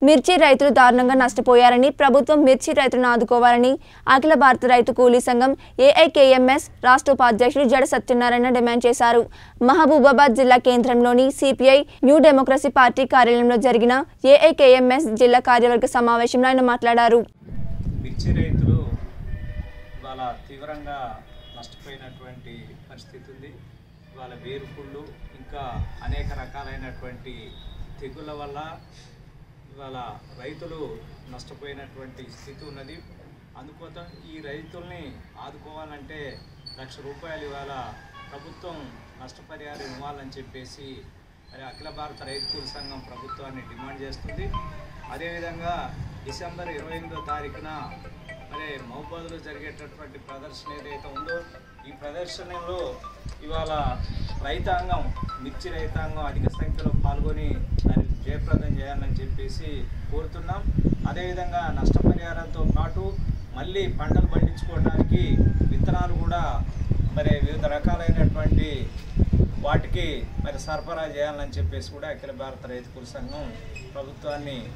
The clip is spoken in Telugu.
మిర్చి రైతులు దారుణంగా నష్టపోయారని ప్రభుత్వం మిర్చి రైతులను ఆదుకోవాలని అఖిల భారత రైతు కూలీ సంఘం ఏఐకేఎంఎస్ రాష్ట్ర ఉపాధ్యక్షులు జడ సత్యనారాయణ డిమాండ్ చేశారు మహబూబాబాద్ జిల్లా కేంద్రంలోని సిపిఐ న్యూ డెమోక్రసీ పార్టీ కార్యాలయంలో జరిగిన ఏఐకేఎంఎస్ జిల్లా కార్యవర్గ సమావేశంలో ఆయన మాట్లాడారు మిర్చి రైతులు ఇవాళ తీవ్రంగా నష్టపోయినటువంటి పరిస్థితి ఉంది ఇవాళ వేరుపుళ్ళు ఇంకా అనేక రకాలైనటువంటి తెగుల వల్ల ఇవాళ రైతులు నష్టపోయినటువంటి స్థితి ఉన్నది అందుకోసం ఈ రైతుల్ని ఆదుకోవాలంటే లక్ష రూపాయలు ఇవాళ ప్రభుత్వం నష్టపరిహారం ఇవ్వాలని చెప్పేసి మరి అఖిల భారత రైతు కూలి సంఘం ప్రభుత్వాన్ని డిమాండ్ చేస్తుంది అదేవిధంగా డిసెంబర్ ఇరవై ఎనిమిదో తారీఖున మరి మహబూబాద్లో జరిగేటటువంటి ప్రదర్శన ఏదైతే ఉందో ఈ ప్రదర్శనలో ఇవాళ రైతాంగం మిర్చి రైతాంగం అధిక సంఖ్యలో పాల్గొని దాన్ని జయప్రదం చేయాలని చెప్పేసి కోరుతున్నాం అదేవిధంగా నష్టపరిహారంతో పాటు మళ్ళీ పంటలు పండించుకోవడానికి విత్తనాలు కూడా మరి వివిధ రకాలైనటువంటి వాటికి మరి సరఫరా చేయాలని చెప్పేసి కూడా అఖిల భారత రైతు కూలి సంఘం ప్రభుత్వాన్ని